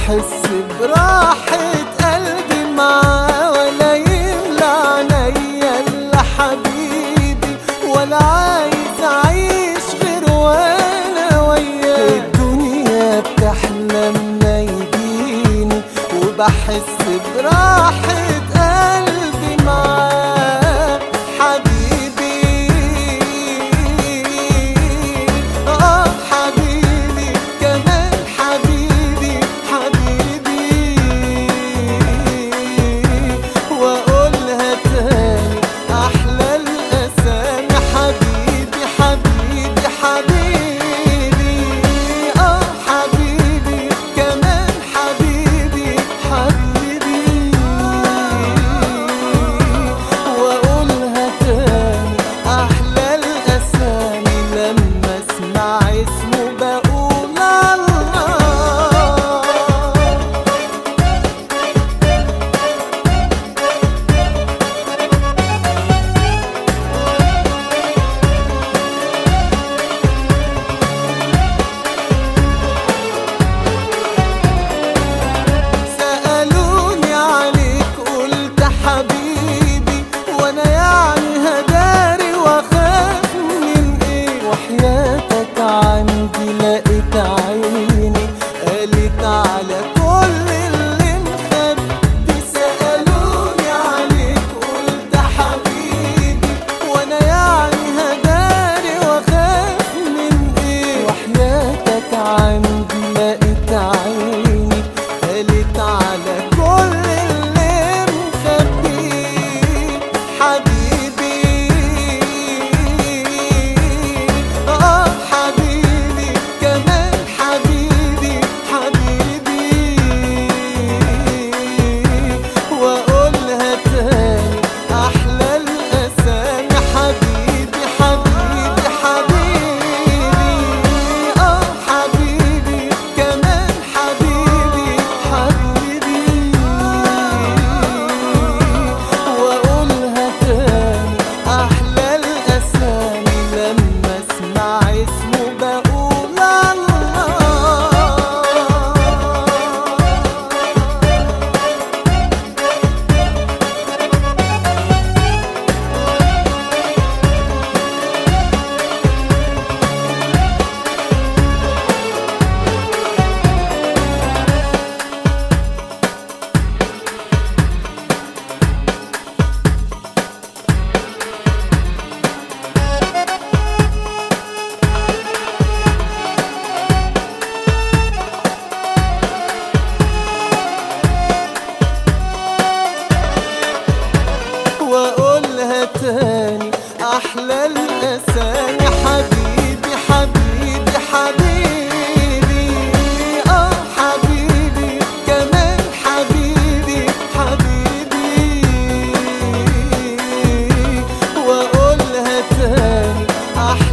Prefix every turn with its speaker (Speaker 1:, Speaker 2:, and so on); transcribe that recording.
Speaker 1: وبحس براحة قلبي معاه ولا يملى عينيا الا حبيبي ولا عايز اعيش غير وانا وياه الدنيا بتحلم يجيني وبحس براحة قلبي معاه حبيبي اه حبيبي كمان حبيبي حبيبي واقولها تاني احلى الاسامي حبيبي حبيبي حبيبي اه حبيبي كمان حبيبي حبيبي واقولها تاني احلى الاسامي لما اسمع اسمه بقول الله سألوني عليك قلت حبيبي وانا يعني هداري واخاف من ايه وحياتك عندي لقيت عيني قالت على كل اللي مخبي سألوني عليك قلت حبيبي وانا يعني هداري واخاف من ايه وحياتك عندي لقيت عيني قالت على كل اللي مخبي حبيبي اه حبيبي كمان حبيبي حبيبي واقولها تاني احلى الاسامي حبيبي حبيبي حبيبي اه حبيبي كمان حبيبي حبيبي واقولها تاني احلى الاسامي لما اسمع اسمه بقول الله واقولها تاني احلى الاسامي حبيبي حبيبي حبيبي اه حبيبي كمان حبيبي حبيبي واقولها تاني احلى